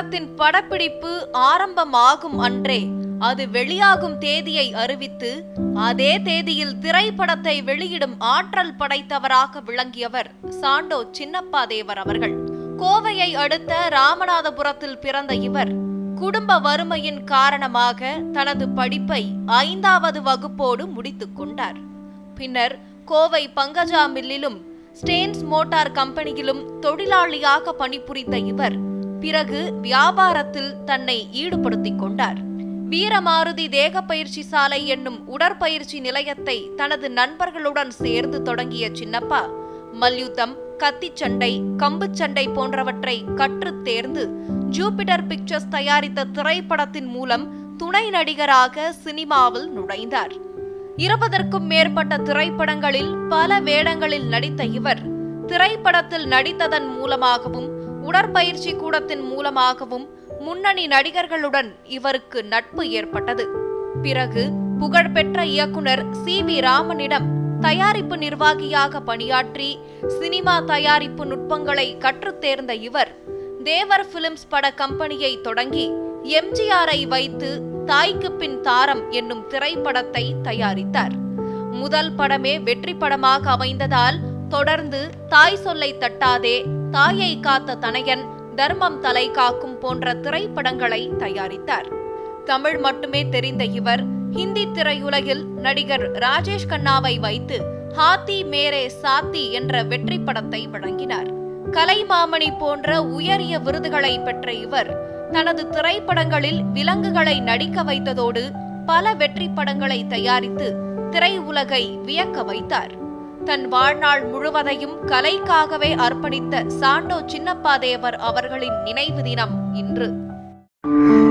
திரைப்படத்தின் படப்பிடிப்பு ஆரம்பமாகும் அன்றே அது வெளியாகும் தேதியை அறிவித்து அதே தேதியில் திரைப்படத்தை வெளியிடும் ஆற்றல் படைத்தவராக விளங்கியவர் சாண்டோ சின்னப்பா தேவர் அவர்கள் கோவையை அடுத்த ராமநாதபுரத்தில் பிறந்த இவர் குடும்ப வறுமையின் காரணமாக தனது படிப்பை ஐந்தாவது வகுப்போடு முடித்துக் கொண்டார் பின்னர் கோவை பங்கஜா மில்லிலும் ஸ்டேன்ஸ் மோட்டார் கம்பெனியிலும் தொழிலாளியாக பணிபுரிந்த இவர் பிறகு வியாபாரத்தில் தன்னை ஈடுபடுத்திக் கொண்டார் வீரமாருதி தேக பயிற்சி சாலை என்னும் உடற்பயிற்சி நிலையத்தை தனது நண்பர்களுடன் சேர்ந்து தொடங்கிய சின்னப்பா மல்யுத்தம் கத்திச்சண்டை கம்புச்சண்டை போன்றவற்றை கற்றுத் தேர்ந்து ஜூபிட்டர் பிக்சர்ஸ் தயாரித்த திரைப்படத்தின் மூலம் துணை நடிகராக சினிமாவில் நுழைந்தார் இருபதற்கும் மேற்பட்ட திரைப்படங்களில் பல வேடங்களில் நடித்த இவர் திரைப்படத்தில் நடித்ததன் மூலமாகவும் உடற்பயிற்சி கூடத்தின் மூலமாகவும் முன்னணி நடிகர்களுடன் இவருக்கு நட்பு ஏற்பட்டது பிறகு புகழ்பெற்ற இயக்குனர் சி வி ராமனிடம் தயாரிப்பு நிர்வாகியாக பணியாற்றி சினிமா தயாரிப்பு நுட்பங்களை கற்றுத் தேர்ந்த இவர் தேவர் பிலிம்ஸ் பட கம்பெனியை தொடங்கி எம்ஜிஆரை வைத்து தாய்க்கு பின் தாரம் என்னும் திரைப்படத்தை தயாரித்தார் முதல் படமே வெற்றி படமாக அமைந்ததால் தொடர்ந்து தாய் சொல்லை தட்டாதே தாயை காத்த தனையன் தர்மம் தலை காக்கும் போன்ற திரைப்படங்களை தயாரித்தார் தமிழ் மட்டுமே தெரிந்த இவர் ஹிந்தி திரையுலகில் நடிகர் ராஜேஷ் கண்ணாவை வைத்து ஹாத்தி மேரே சாத்தி என்ற வெற்றி படத்தை வழங்கினார் கலைமாமணி போன்ற உயரிய விருதுகளை பெற்ற இவர் தனது திரைப்படங்களில் விலங்குகளை நடிக்க வைத்ததோடு பல வெற்றி படங்களை தயாரித்து திரையுலகை வியக்க வைத்தார் தன் வாழ்நாள் முழுவதையும் கலைக்காகவே அர்ப்பணித்த சாண்டோ சின்னப்பா தேவர் அவர்களின் நினைவு தினம் இன்று